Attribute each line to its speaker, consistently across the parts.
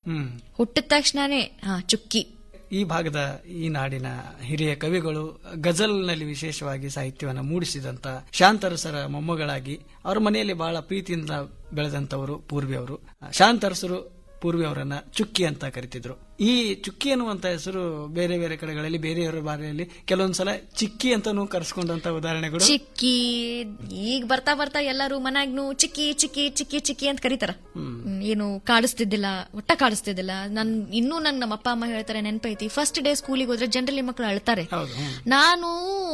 Speaker 1: ಹ್ಮ್
Speaker 2: ಹುಟ್ಟಿದ ತಕ್ಷಣನೇ ಹಾ ಚುಕ್ಕಿ
Speaker 1: ಈ ಭಾಗದ ಈ ನಾಡಿನ ಹಿರಿಯ ಕವಿಗಳು ಗಜಲ್ನಲ್ಲಿ ವಿಶೇಷವಾಗಿ ಸಾಹಿತ್ಯವನ್ನು ಮೂಡಿಸಿದಂತ ಶಾಂತರಸರ ಮೊಮ್ಮಗಳಾಗಿ ಅವರ ಮನೆಯಲ್ಲಿ ಬಹಳ ಪ್ರೀತಿಯಿಂದ ಬೆಳೆದಂತವರು ಪೂರ್ವಿ ಅವರು ಶಾಂತರಸರು ಪೂರ್ವಿ ಅವರನ್ನ ಚುಕ್ಕಿ ಅಂತ ಕರಿತಿದ್ರು ಈ ಚುಕ್ಕಿ ಅನ್ನುವಂತ ಹೆಸರು ಬೇರೆ ಬೇರೆ ಕಡೆಗಳಲ್ಲಿ ಬೇರೆಯವರ ಬಾರಿಯಲ್ಲಿ ಕೆಲವೊಂದ್ಸಲ ಚಿಕ್ಕಿ ಅಂತಾನೂ ಕರೆಸ್ಕೊಂಡಂತ ಉದಾಹರಣೆಗಳು
Speaker 2: ಚಿಕ್ಕಿ ಈಗ ಬರ್ತಾ ಬರ್ತಾ ಎಲ್ಲರೂ ಮನ್ಯಾಗ್ನು ಚಿಕ್ಕಿ ಚಿಕ್ಕಿ ಚಿಕ್ಕಿ ಚಿಕ್ಕಿ ಅಂತ ಕರೀತಾರ ಹ್ಮ್, ಏನು ಕಾಡಿಸ್ತಿದ್ದಿಲ್ಲ ಒಟ್ಟ ಕಾಡಿಸ್ತಿದ್ದಿಲ್ಲ ನನ್ ಇನ್ನೂ ನನ್ ನಮ್ಮ ಅಪ್ಪ ಅಮ್ಮ ಹೇಳ್ತಾರೆ ನೆನಪೈತಿ ಫಸ್ಟ್ ಡೇ ಸ್ಕೂಲಿಗೆ ಹೋದ್ರೆ ಜನರಲಿ ಮಕ್ಕಳು ಅಳ್ತಾರೆ
Speaker 1: ಹೌದು ಹ್ಮ್.
Speaker 2: ನಾನು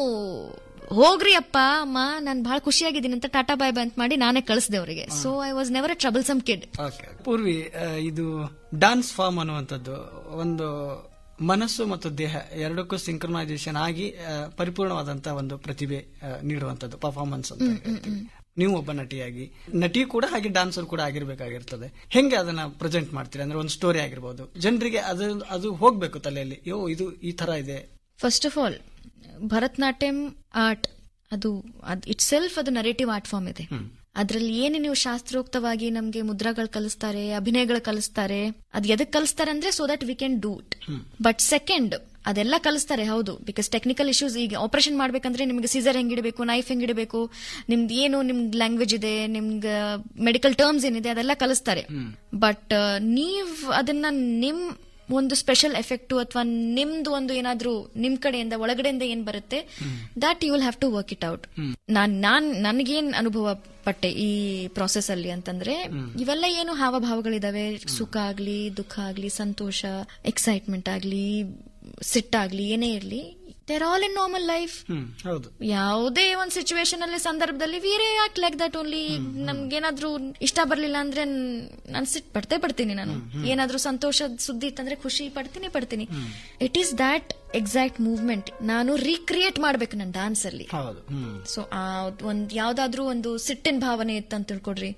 Speaker 2: ಹೋಗ್ರಿ ಅಪ್ಪ ಅಮ್ಮ ನಾನ್ ಬಹಳ ಖುಷಿಯಾಗಿದ್ದೀನಿ ಅಂತ ಟಾಟಾ ಬಾಯ್ ಬಾಯ್ ಅಂತ ಮಾಡಿ ನಾನೇ ಕಳಿಸ್ದೆ ಅವರಿಗೆ so I was never a troublesome kid
Speaker 1: okay Purvi ಆ, ಇದು ಡಾನ್ಸ್ ಫಾರ್ಮ್ ಅನ್ನುವಂಥದ್ದು ಒಂದು ಮನಸ್ಸು ಮತ್ತು ದೇಹ ಎರಡಕ್ಕೂ ಸಿಂಕ್ರನೈಸೇಷನ್ ಆಗಿ ಆ, ಪರಿಪೂರ್ಣವಾದಂತಹ ಒಂದು ಪ್ರತಿಭೆ ಆ, ನೀಡುವಂಥದ್ದು ಪರ್ಫಾರ್ಮೆನ್ಸ್ ಅಂತ ಹೇಳ್ತೀವಿ ನೀವು ಒಬ್ಬ ನಟಿಯಾಗಿ ನಟಿ ಕೂಡ ಹಾಗೆ ಡಾನ್ಸರ್ ಕೂಡ ಆಗಿರ್ಬೇಕಾಗಿರ್ತದೆ ಹೆಂಗೆ ಅದನ್ನ ಪ್ರೆಸೆಂಟ್ ಮಾಡ್ತೀರಿ ಅಂದ್ರೆ ಒಂದು ಸ್ಟೋರಿ ಆಗಿರ್ಬೋದು ಜನರಿಗೆ ಅದು ಅದು ಹೋಗ್ಬೇಕು ತಲೆಯಲ್ಲಿ ಯೋ ಇದು ಈ ತರ ಇದೆ
Speaker 2: first of all Bharatanatyam art ಅದು ಇಟ್ ಸೆಲ್ಫ್ ಅದು ನರೇಟಿವ್ ಆರ್ಟ್ ಫಾರ್ಮ್ ಇದೆ ಅದ್ರಲ್ಲಿ ಏನು ನೀವು ಶಾಸ್ತ್ರೋಕ್ತವಾಗಿ ನಮ್ಗೆ ಮುದ್ರಾಗಳು ಕಲಿಸ್ತಾರೆ ಅಭಿನಯಗಳು ಕಲಿಸ್ತಾರೆ ಅದ್ ಎದಕ್ ಕಲಿಸ್ತಾರೆ ಅಂದ್ರೆ so that we can do it but second ಅದೆಲ್ಲ ಕಲಿಸ್ತಾರೆ ಹೌದು ಬಿಕಾಸ್ ಟೆಕ್ನಿಕಲ್ ಇಶ್ಯೂಸ್ ಈಗ ಆಪರೇಷನ್ ಮಾಡ್ಬೇಕಂದ್ರೆ ನಿಮ್ಗೆ ಸೀಸರ್ ಹೆಂಗಿಡಬೇಕು ನೈಫ್ ಹೆಂಗಿಡಬೇಕು ನಿಮ್ದು ಏನು ನಿಮ್ದು ಲ್ಯಾಂಗ್ವೇಜ್ ಇದೆ ನಿಮ್ಗೆ ಮೆಡಿಕಲ್ ಟರ್ಮ್ಸ್ ಏನಿದೆ ಅದೆಲ್ಲ ಕಲಿಸ್ತಾರೆ ಬಟ್ ನೀವ್ ಅದನ್ನ ನಿಮ್ ಒಂದು ಸ್ಪೆಷಲ್ ಎಫೆಕ್ಟ್ ಅಥವಾ ನಿಮ್ದು ಒಂದು ಏನಾದ್ರೂ ನಿಮ್ ಕಡೆಯಿಂದ ಒಳಗಡೆಯಿಂದ ಏನ್ ಬರುತ್ತೆ that you will have to work it out ನಾನ್ ನಾನ್ ನನಗೇನ್ ಅನುಭವ ಪಟ್ಟೆ ಈ ಪ್ರಾಸೆಸ್ ಅಲ್ಲಿ ಅಂತಂದ್ರೆ ಇವೆಲ್ಲ ಏನು ಹಾವಭಾವಗಳಿದಾವೆ ಸುಖ ಆಗ್ಲಿ ದುಃಖ ಆಗ್ಲಿ ಸಂತೋಷ ಎಕ್ಸೈಟ್ಮೆಂಟ್ ಆಗ್ಲಿ ಸಿಟ್ಟಾಗ್ಲಿ ಏನೇ ಇರ್ಲಿ there all in normal life
Speaker 1: hmm ಹೌದು
Speaker 2: ಯಾವುದೇ ಒಂದ್ ಸಿಚುವೇಶನ್ ಅಲ್ಲಿ ಸಂದರ್ಭದಲ್ಲಿ we're act like that only ನಮ್ಗೇನಾದ್ರೂ ಇಷ್ಟ ಬರ್ಲಿಲ್ಲ ಅಂದ್ರೆ ನಾನು ಸಿಟ್ ಪಡ್ತೇ ಪಡ್ತೀನಿ ನಾನು ಏನಾದ್ರೂ ಸಂತೋಷದ ಸುದ್ದಿ ಇತ್ತಂದ್ರೆ ಖುಷಿ ಪಡ್ತೀನಿ ಪಡ್ತೀನಿ it is that exact movement ನಾನು ರೀಕ್ರಿಯೇಟ್ ಮಾಡ್ಬೇಕು ನನ್ನ ಡಾನ್ಸ್ ಅಲ್ಲಿ
Speaker 1: ಹೌದು ಹ್ಮ್
Speaker 2: ಸೊ ಆ ಒಂದ್ ಯಾವ್ದಾದ್ರೂ ಒಂದು ಸಿಟ್ಟಿನ ಭಾವನೆ ಇತ್ತು ಅಂತ ತಿಳ್ಕೊಡ್ರಿ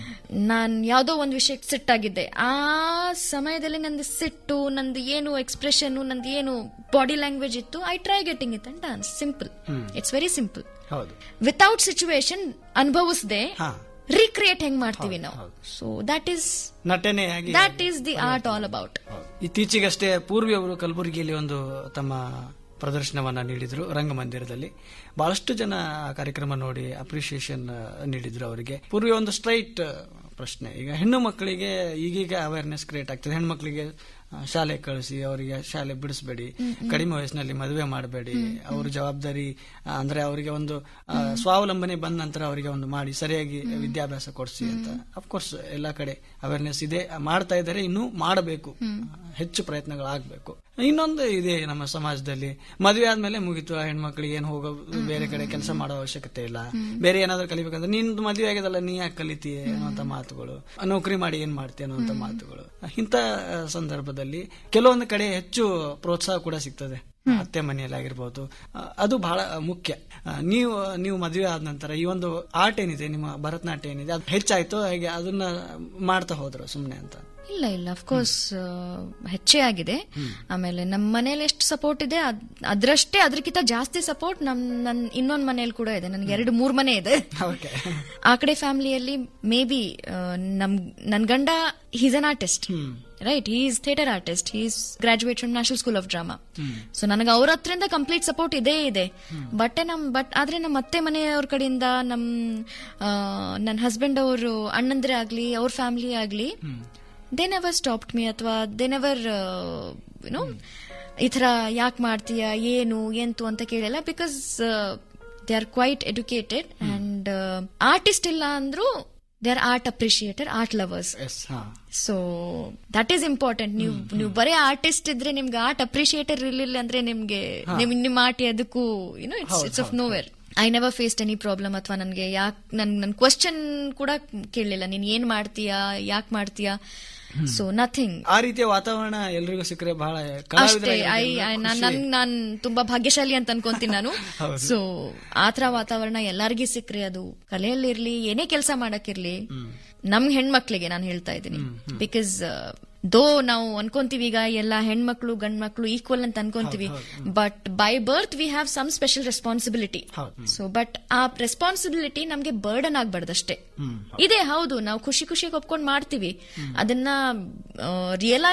Speaker 2: ನಾನ್ ಯಾವ್ದೋ ಒಂದ್ ವಿಷಯಕ್ಕೆ ಸಿಟ್ಟಾಗಿದ್ದೆ ಆ ಸಮಯದಲ್ಲಿ ನಂದು ಸಿಟ್ಟು ನಂದು ಏನು ಎಕ್ಸ್ಪ್ರೆಷನ್ ನಂದು ಏನು ಬಾಡಿ ಲ್ಯಾಂಗ್ವೇಜ್ ಇತ್ತು I try getting it and dance simple it's very simple
Speaker 1: ಹೌದು
Speaker 2: ವಿತೌಟ್ ಸಿಚುವೇಶನ್ ಅನುಭವಿಸದೆ
Speaker 1: ಹಾ
Speaker 2: ರೀಕ್ರಿಯೇಟ್ ಹೆಂಗ್ ಮಾಡ್ತೀವಿ ನಾವು ಸೊ ದಟ್ ಈಸ್
Speaker 1: ನಟನೆಯಾಗಿ
Speaker 2: that is the art all about
Speaker 1: ಇತ್ತೀಚೆಗಷ್ಟೇ ಪೂರ್ವಿ ಅವರು ಕಲಬುರಗಿಯಲ್ಲಿ ಒಂದು ತಮ್ಮ ಪ್ರದರ್ಶನವನ್ನ ನೀಡಿದ್ರು ರಂಗಮಂದಿರದಲ್ಲಿ ಬಹಳಷ್ಟು ಜನ ಆ ಕಾರ್ಯಕ್ರಮ ನೋಡಿ ಅಪ್ರಿಸಿಯೇಷನ್ ನೀಡಿದ್ರು ಅವರಿಗೆ ಪೂರ್ವಿ ಒಂದು ಸ್ಟ್ರೈಟ್ ಪ್ರಶ್ನೆ ಈಗ ಹೆಣ್ಣು ಮಕ್ಕಳಿಗೆ ಈಗೀಗ ಅವೇರ್ನೆಸ್ ಕ್ರಿಯೇಟ್ ಆಗ್ತದೆ ಹೆಣ್ಮಕ್ಳಿಗೆ ಆ, ಶಾಲೆ ಕಳಿಸಿ ಅವರಿಗೆ ಶಾಲೆ ಬಿಡಿಸಬೇಡಿ ಕಡಿಮೆ ವಯಸ್ಸಿನಲ್ಲಿ ಮದುವೆ ಮಾಡಬೇಡಿ ಅವ್ರ ಜವಾಬ್ದಾರಿ ಆ, ಅಂದ್ರೆ ಅವರಿಗೆ ಒಂದು ಆ, ಸ್ವಾವಲಂಬನೆ ಬಂದ ನಂತರ ಅವರಿಗೆ ಒಂದು ಮಾಡಿ ಸರಿಯಾಗಿ ವಿದ್ಯಾಭ್ಯಾಸ ಕೊಡಿಸಿ ಅಂತ ಅಫ್ಕೋರ್ಸ್ ಎಲ್ಲಾ ಕಡೆ ಅವೇರ್ನೆಸ್ ಇದೆ ಮಾಡ್ತಾ ಇದ್ದಾರೆ ಇನ್ನೂ ಮಾಡಬೇಕು ಹೆಚ್ಚು ಪ್ರಯತ್ನಗಳಾಗಬೇಕು ಇನ್ನೊಂದು ಇದೆ ನಮ್ಮ ಸಮಾಜದಲ್ಲಿ ಮದುವೆ ಆದ್ಮೇಲೆ ಮುಗಿತು ಆ ಹೆಣ್ಮಕ್ಳಿಗೆ ಏನು ಹೋಗೋ ಬೇರೆ ಕಡೆ ಕೆಲಸ ಮಾಡೋ ಅವಶ್ಯಕತೆ ಇಲ್ಲ ಬೇರೆ ಏನಾದ್ರೂ ಕಲಿಬೇಕಂದ್ರೆ ನಿಂದು ಮದುವೆ ಆಗಿದಲ್ಲ ನೀ ಯಾಕೆ ಕಲಿತೀಯ ಅನ್ನುವಂತ ಮಾತುಗಳು ನೌಕರಿ ಮಾಡಿ ಏನ್ ಮಾಡ್ತೀಯ ಅನ್ನುವಂತ ಮಾತುಗಳು ಇಂಥ ಸಂದರ್ಭದಲ್ಲಿ ಕೆಲವೊಂದು ಕಡೆ ಹೆಚ್ಚು ಪ್ರೋತ್ಸಾಹ ಕೂಡ ಸಿಗ್ತದೆ ಅತ್ತೆ ಮನೆಯಲ್ಲಿ ಆಗಿರ್ಬೋದು ಆ, ಅದು ಬಹಳ ಮುಖ್ಯ ಆ, ನೀವು ನೀವು ಮದುವೆ ಆದ ನಂತರ ಈ ಒಂದು ಆರ್ಟ್ ಏನಿದೆ ನಿಮ್ಮ ಭರತನಾಟ್ಯ ಏನಿದೆ ಅದು ಹೆಚ್ಚಾಯ್ತು ಹಾಗೆ ಅದನ್ನ ಮಾಡ್ತಾ ಹೋದ್ರು ಸುಮ್ಮನೆ ಅಂತ
Speaker 2: ಇಲ್ಲ ಇಲ್ಲ ಅಫ್ಕೋರ್ಸ್ ಹೆಚ್ಚೇ ಆಗಿದೆ ಆಮೇಲೆ ನಮ್ಮ ಮನೇಲಿ ಎಷ್ಟು ಸಪೋರ್ಟ್ ಇದೆ ಅದ್- ಅದ್ರಷ್ಟೇ ಅದ್ರಕ್ಕಿಂತ ಜಾಸ್ತಿ ಸಪೋರ್ಟ್ ನಮ್ ನನ್ ಇನ್ನೊಂದ್ ಮನೇಲಿ ಕೂಡ ಇದೆ ನನ್ಗೆ ಎರಡು ಮೂರ್ ಮನೆ ಇದೆ
Speaker 1: ಓಕೆ
Speaker 2: ಆ ಕಡೆ ಫ್ಯಾಮಿಲಿಯಲ್ಲಿ ಮೇ ಬಿ ನಮ್ ನನ್ ಗಂಡ he's an artist right is theatre artist is graduate from national school of drama so ನನಗೆ ಅವ್ರ ಹತ್ರದಿಂದ ಕಂಪ್ಲೀಟ್ ಸಪೋರ್ಟ್ ಇದೇ ಇದೆ ಬಟ್ ನಮ್ ಬಟ್ ಆದ್ರೆ ನಮ್ಮ ಅತ್ತೆ ಮನೆಯವ್ರ ಕಡೆಯಿಂದ ನಮ್ ನನ್ನ ಹಸ್ಬೆಂಡ್ ಅವರು ಅಣ್ಣಂದ್ರೆ ಆಗ್ಲಿ ಅವ್ರ ಫ್ಯಾಮಿಲಿ ಆಗ್ಲಿ ದೇ ನೆವರ್ ಸ್ಟಾಪ್ಡ್ ಮೀ ಅಥವಾ ದೇ ನೆವರ್ ಯುನೋ ಈ ತರ ಯಾಕೆ ಮಾಡ್ತೀಯಾ ಏನು ಎಂತು ಅಂತ ಕೇಳಿಲ್ಲ because they are quite educated and artist ಇಲ್ಲ ಅಂದ್ರೂ they are art appreciator art lovers
Speaker 1: yes ಹಾ
Speaker 2: ಸೊ ದಟ್ ಈಸ್ ಇಂಪಾರ್ಟೆಂಟ್ ನೀವು ನೀವು ಬರೀ ಆರ್ಟಿಸ್ಟ್ ಇದ್ರೆ ನಿಮ್ಗೆ ಆರ್ಟ್ ಅಪ್ರಿಶಿಯೇಟರ್ ಇರ್ಲಿಲ್ಲ ಅಂದ್ರೆ ನಿಮ್ಗೆ ನಿಮ್ ನಿಮ್ಮ ಆರ್ಟ್ ಅದಕ್ಕೂ you know it's it's of nowhere I never faced any problem ಅಥವಾ ನನಗೆ ಯಾಕೆ ನನ್ ನನ್ ಕ್ವಶನ್ ಕೂಡ ಕೇಳಲಿಲ್ಲ ನೀನ್ ಏನ್ ಮಾಡ್ತೀಯಾ ಯಾಕೆ ಮಾಡ್ತೀಯಾ ಸೊ ನಥಿಂಗ್
Speaker 1: ಆ ರೀತಿಯ ವಾತಾವರಣ ಎಲ್ರಿಗೂ ಸಿಕ್ಕರೆ ಬಹಳ
Speaker 2: ಅಷ್ಟೇ ಐ ನಾನ್ ನನ್ ನಾನ್ ತುಂಬಾ ಭಾಗ್ಯಶಾಲಿ ಅಂತ ಅನ್ಕೊಂತೀನಿ ನಾನು ಸೊ ಆತರ ವಾತಾವರಣ ಎಲ್ಲಾರ್ಗಿ ಸಿಕ್ರಿ ಅದು ಕಲೆಯಲ್ಲಿರ್ಲಿ ಏನೇ ಕೆಲಸ ಮಾಡಕ್ಕಿರ್ಲಿ ನಮ್ ಹೆಣ್ಮಕ್ಳಿಗೆ ನಾನು ಹೇಳ್ತಾ ಇದ್ದೀನಿ ಬಿಕಾಸ್ ದೋ ನಾವು ಅನ್ಕೊಂತೀವಿ ಈಗ ಎಲ್ಲ ಹೆಣ್ಮಕ್ಳು ಗಂಡ್ ಮಕ್ಳು ಈಕ್ವಲ್ ಅಂತ ಅನ್ಕೊಂತೀವಿ but by birth we have some special responsibility
Speaker 1: ಹೌದು.
Speaker 2: ಸೊ ಬಟ್ ಆ ರೆಸ್ಪಾನ್ಸಿಬಿಲಿಟಿ ನಮ್ಗೆ ಬರ್ಡನ್ ಆಗ್ಬಾರ್ದಷ್ಟೇ ಇದೆ ಹೌದು ನಾವು ಖುಷಿ ಖುಷಿಗೆ ಒಪ್ಕೊಂಡ್ ಮಾಡ್ತೀವಿ ಅದನ್ನ ರಿಯಲೈಸ್